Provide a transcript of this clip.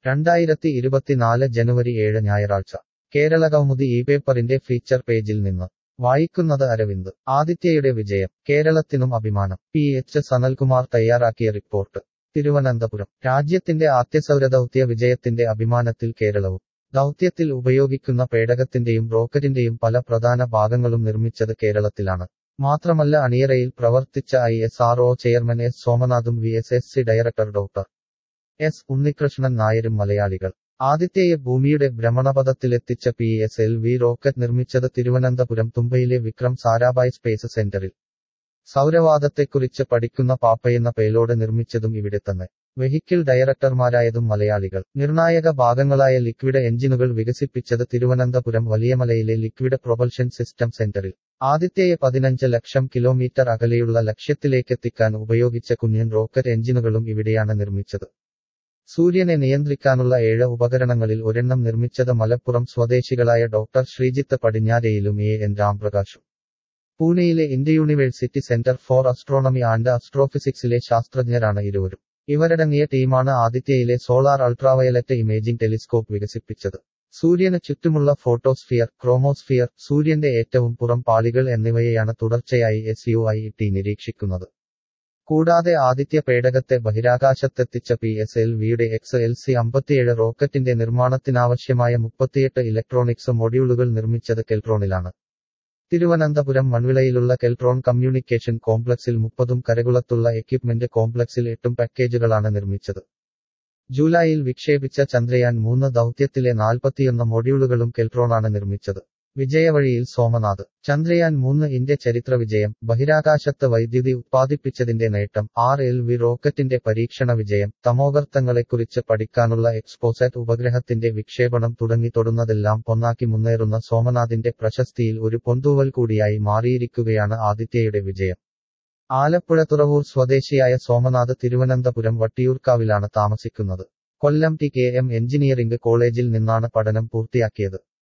രണ്ടായിരത്തി ഇരുപത്തിനാല് ജനുവരി ഏഴ് ഞായറാഴ്ച കേരളകൗമുദി ഈ പേപ്പറിന്റെ ഫീച്ചർ പേജിൽ നിന്ന് വായിക്കുന്നത് അരവിന്ദ് ആദിത്യയുടെ വിജയം കേരളത്തിനും അഭിമാനം പി എച്ച് സനൽകുമാർ തയ്യാറാക്കിയ റിപ്പോർട്ട് തിരുവനന്തപുരം രാജ്യത്തിന്റെ ആദ്യസൗര ദൗത്യ വിജയത്തിന്റെ അഭിമാനത്തിൽ കേരളവും ദൗത്യത്തിൽ ഉപയോഗിക്കുന്ന പേടകത്തിന്റെയും റോക്കറ്റിന്റെയും പല പ്രധാന ഭാഗങ്ങളും നിർമ്മിച്ചത് കേരളത്തിലാണ് മാത്രമല്ല അണിയറയിൽ പ്രവർത്തിച്ച I S R O chairman S സോമനാഥും V S S C director doctor S Unnikrishnan നായരും മലയാളികൾ ആദിത്യയെ ഭൂമിയുടെ ഭ്രമണപഥത്തിലെത്തിച്ച P S L V rocket നിർമ്മിച്ചത് തിരുവനന്തപുരം തുമ്പയിലെ വിക്രം സാരാഭായ് സ്പേസ് സെന്ററിൽ സൗരവാദത്തെക്കുറിച്ച് പഠിക്കുന്ന പാപ്പയെന്ന പേലോഡ് നിർമ്മിച്ചതും ഇവിടെ തന്നെ വെഹിക്കിൾ ഡയറക്ടർമാരായതും മലയാളികൾ നിർണായക ഭാഗങ്ങളായ ലിക്വിഡ് എഞ്ചിനുകൾ വികസിപ്പിച്ചത് തിരുവനന്തപുരം വലിയമലയിലെ ലിക്വിഡ് പ്രൊപൽഷൻ സിസ്റ്റം സെന്ററിൽ ആദിത്യയെ പതിനഞ്ച് ലക്ഷം കിലോമീറ്റർ അകലെയുള്ള ലക്ഷ്യത്തിലേക്കെത്തിക്കാൻ ഉപയോഗിച്ച കുഞ്ഞൻ റോക്കറ്റ് എഞ്ചിനുകളും ഇവിടെയാണ് നിർമ്മിച്ചത് സൂര്യനെ നിയന്ത്രിക്കാനുള്ള ഏഴ് ഉപകരണങ്ങളിൽ ഒരെണ്ണം നിർമ്മിച്ചത് മലപ്പുറം സ്വദേശികളായ ഡോക്ടർ ശ്രീജിത്ത് പടിഞ്ഞാരയിലും എ എൻ രാംപ്രകാശും പൂനെയിലെ India university centre for astronomy and അസ്ട്രോഫിസിക്സിലെ ശാസ്ത്രജ്ഞരാണ് ഇരുവരും ഇവരടങ്ങിയ ടീമാണ് ആദിത്യയിലെ സോളാർ അൾട്രാവയലറ്റ് ഇമേജിംഗ് ടെലിസ്കോപ്പ് വികസിപ്പിച്ചത് സൂര്യന് ചുറ്റുമുള്ള ഫോട്ടോസ്ഫിയർ ക്രോമോസ്ഫിയർ സൂര്യന്റെ ഏറ്റവും പുറം പാളികൾ എന്നിവയെയാണ് തുടർച്ചയായി എസ് യു ഐ ടി നിരീക്ഷിക്കുന്നത് കൂടാതെ ആദിത്യ പേടകത്തെ ബഹിരാകാശത്തെത്തിച്ച പി എസ് എൽ വിയുടെ എക്സ് എൽ സി അമ്പത്തിയേഴ് റോക്കറ്റിന്റെ നിർമ്മാണത്തിനാവശ്യമായ മുപ്പത്തിയെട്ട് ഇലക്ട്രോണിക്സ് മൊഡ്യൂളുകൾ നിർമ്മിച്ചത് കെൽട്രോണിലാണ് തിരുവനന്തപുരം മൺവിളയിലുള്ള കെൽട്രോൺ കമ്മ്യൂണിക്കേഷൻ കോംപ്ലക്സിൽ മുപ്പതും കരകുളത്തുള്ള എക്യുപ്മെന്റ് കോംപ്ലക്സിൽ എട്ടും പാക്കേജുകളാണ് നിർമ്മിച്ചത് ജൂലൈയിൽ വിക്ഷേപിച്ച ചന്ദ്രയാൻ മൂന്ന് ദൗത്യത്തിലെ നാൽപ്പത്തിയൊന്ന് മൊഡ്യൂളുകളും കെൽട്രോണാണ് നിർമ്മിച്ചത് വിജയവഴിയിൽ സോമനാഥ് ചന്ദ്രയാൻ മൂന്ന് ഇന്ത്യ ചരിത്ര വിജയം ബഹിരാകാശത്ത് വൈദ്യുതി ഉത്പാദിപ്പിച്ചതിന്റെ നേട്ടം ആർ എൽ വി റോക്കറ്റിന്റെ പരീക്ഷണ വിജയം തമോഗർത്തങ്ങളെക്കുറിച്ച് പഠിക്കാനുള്ള എക്സ്പോസാറ്റ് ഉപഗ്രഹത്തിന്റെ വിക്ഷേപണം തുടങ്ങി തൊടുന്നതെല്ലാം പൊന്നാക്കി മുന്നേറുന്ന സോമനാഥിന്റെ പ്രശസ്തിയിൽ ഒരു പൊന്തൂവൽ കൂടിയായി മാറിയിരിക്കുകയാണ് ആദിത്യയുടെ വിജയം ആലപ്പുഴ തുറവൂർ സ്വദേശിയായ സോമനാഥ് തിരുവനന്തപുരം വട്ടിയൂർക്കാവിലാണ് താമസിക്കുന്നത് Kollam T K M engineering കോളേജിൽ നിന്നാണ് പഠനം പൂർത്തിയാക്കിയത്